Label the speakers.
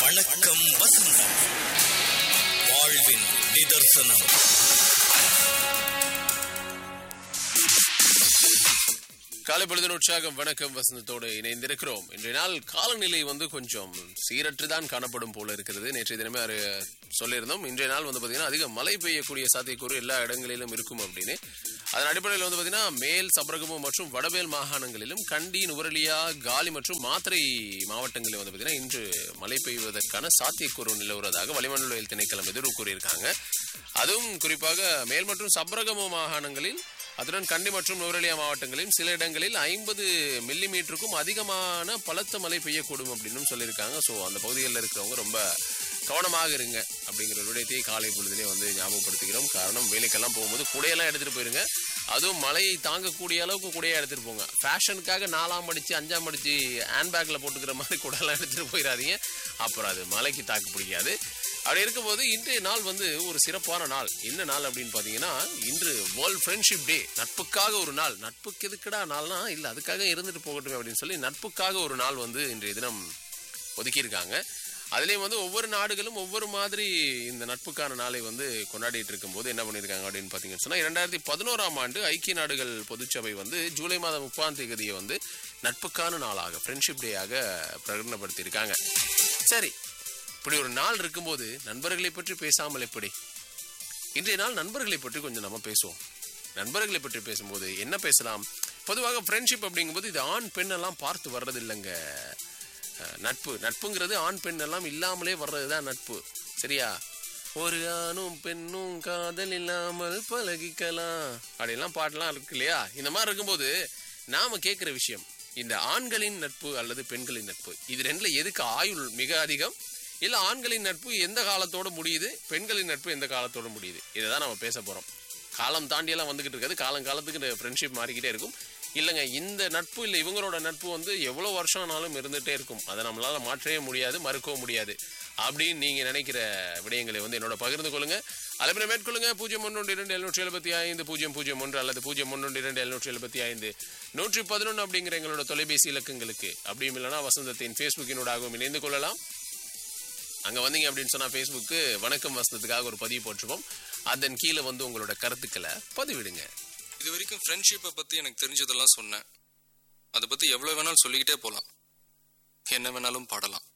Speaker 1: வணக்கம் வசந்தம் வாழ்வின் நிதர்சனம்
Speaker 2: காலை பொழுதின் உற்சாகம் வணக்கம் வசந்தத்தோடு இணைந்திருக்கிறோம் இன்றைய நாள் காலநிலை வந்து கொஞ்சம் சீரற்றுதான் காணப்படும் போல இருக்கிறது நேற்றைய தினமே அது சொல்லியிருந்தோம் இன்றைய நாள் வந்து பார்த்தீங்கன்னா அதிக மழை பெய்யக்கூடிய சாத்தியக்கூறு எல்லா இடங்களிலும் இருக்கும் அப்படின்னு அதன் அடிப்படையில் வந்து பார்த்தீங்கன்னா மேல் சபரகமு மற்றும் வடமேல் மாகாணங்களிலும் கண்டி நுவரலியா காலி மற்றும் மாத்திரை மாவட்டங்களில் வந்து பார்த்தீங்கன்னா இன்று மழை பெய்வதற்கான சாத்தியக்கூறு நிலவுவதாக வளிமண்டலவியல் திணைக்களம் எதிர்வு கூறியிருக்காங்க அதுவும் குறிப்பாக மேல் மற்றும் சபரகமு மாகாணங்களில் அதுடன் கண்டி மற்றும் நுவரெலியா மாவட்டங்களில் சில இடங்களில் ஐம்பது மில்லி மீட்டருக்கும் அதிகமான பலத்த மழை பெய்யக்கூடும் அப்படின்னு சொல்லியிருக்காங்க ஸோ அந்த பகுதிகளில் இருக்கிறவங்க ரொம்ப கவனமாக இருங்க அப்படிங்கிற ஒரு விடயத்தை காலை பொழுதிலே வந்து ஞாபகப்படுத்திக்கிறோம் காரணம் வேலைக்கெல்லாம் போகும்போது குடையெல்லாம் எடுத்துகிட்டு போயிருங்க அதுவும் மழையை தாங்கக்கூடிய அளவுக்கு குடையா எடுத்துகிட்டு போங்க ஃபேஷனுக்காக நாலாம் அடித்து அஞ்சாம் அடித்து ஹேண்ட்பேக்கில் போட்டுக்கிற மாதிரி குடையெல்லாம் எடுத்துகிட்டு போயிடாதீங்க அப்புறம் அது மழைக்கு தாக்கு பிடிக்காது அப்படி இருக்கும்போது இன்றைய நாள் வந்து ஒரு சிறப்பான நாள் என்ன நாள் அப்படின்னு பார்த்தீங்கன்னா இன்று வேர்ல்ட் ஃப்ரெண்ட்ஷிப் டே நட்புக்காக ஒரு நாள் நட்புக்கு எதுக்குடா நாள்னா இல்லை அதுக்காக இருந்துட்டு போகட்டும் அப்படின்னு சொல்லி நட்புக்காக ஒரு நாள் வந்து இன்றைய தினம் ஒதுக்கியிருக்காங்க அதுலேயும் வந்து ஒவ்வொரு நாடுகளும் ஒவ்வொரு மாதிரி இந்த நட்புக்கான நாளை வந்து கொண்டாடிட்டு இருக்கும்போது என்ன பண்ணியிருக்காங்க அப்படின்னு பார்த்தீங்கன்னு சொன்னால் இரண்டாயிரத்தி பதினோராம் ஆண்டு ஐக்கிய நாடுகள் பொதுச்சபை வந்து ஜூலை மாதம் முப்பாம் தேதியை வந்து நட்புக்கான நாளாக ஃப்ரெண்ட்ஷிப் டேயாக பிரகடனப்படுத்தியிருக்காங்க சரி இப்படி ஒரு நாள் இருக்கும்போது நண்பர்களை பற்றி பேசாமல் எப்படி இன்றைய நாள் நண்பர்களை பற்றி கொஞ்சம் நம்ம பேசுவோம் நண்பர்களை பற்றி பேசும்போது என்ன பேசலாம் பொதுவாக ஃப்ரெண்ட்ஷிப் அப்படிங்கும்போது இது ஆண் பெண் எல்லாம் பார்த்து வர்றது இல்லைங்க அஹ், நட்பு நட்புங்கிறது ஆண் பெண் எல்லாம் இல்லாமலே வர்றது தான் நட்பு சரியா ஒரு ஆணும் பெண்ணும் காதல் இல்லாமல் பழகிக்கலாம் அப்படிலாம் பாட்டெல்லாம் இருக்கு இல்லையா இந்த மாதிரி இருக்கும்போது நாம கேட்குற விஷயம் இந்த ஆண்களின் நட்பு அல்லது பெண்களின் நட்பு இது ரெண்டுல எதுக்கு ஆயுள் மிக அதிகம் இல்ல ஆண்களின் நட்பு எந்த காலத்தோட முடியுது பெண்களின் நட்பு எந்த காலத்தோட முடியுது இதை தான் நம்ம பேச போறோம் காலம் தாண்டியெல்லாம் வந்துகிட்டு இருக்காது காலம் காலத்துக்கு ஃப்ரெண்ட்ஷிப் மாறிக்கிட்டே இருக்கும் இல்லைங்க இந்த நட்பு இல்லை இவங்களோட நட்பு வந்து எவ்வளோ வருஷம் ஆனாலும் இருந்துகிட்டே இருக்கும் அதை நம்மளால மாற்றவே முடியாது மறுக்கவும் முடியாது அப்படின்னு நீங்க நினைக்கிற விடயங்களை வந்து என்னோட பகிர்ந்து கொள்ளுங்க அலைப்பின மேற்கொள்ளுங்க பூஜ்ஜியம் ஒன்று இரண்டு எழுநூற்றி எழுபத்தி ஐந்து பூஜ்ஜியம் பூஜ்ஜியம் ஒன்று அல்லது பூஜ்ஜியம் ஒன்று இரண்டு எழுநூற்றி எழுபத்தி ஐந்து நூற்றி பதினொன்று அப்படிங்கிற எங்களோட தொலைபேசி இலக்கங்களுக்கு அப்படியும் இல்லைனா வசந்தத்தின் ஃபேஸ்புக்கினூடாகவும் இணைந்து கொள்ளலாம் அங்க வந்தீங்க அப்படின்னு சொன்னா ஃபேஸ்புக்கு வணக்கம் வசந்தத்துக்காக ஒரு பதிவு போட்டிருப்போம் அதன் கீழே வந்து உங்களோட கருத்துக்களை பதிவிடுங்க
Speaker 3: இது வரைக்கும் ஃப்ரெண்ட்ஷிப்பை பற்றி எனக்கு தெரிஞ்சதெல்லாம் சொன்னேன் அதை பற்றி எவ்வளோ வேணாலும் சொல்லிக்கிட்டே போகலாம் என்ன வேணாலும் பாடலாம்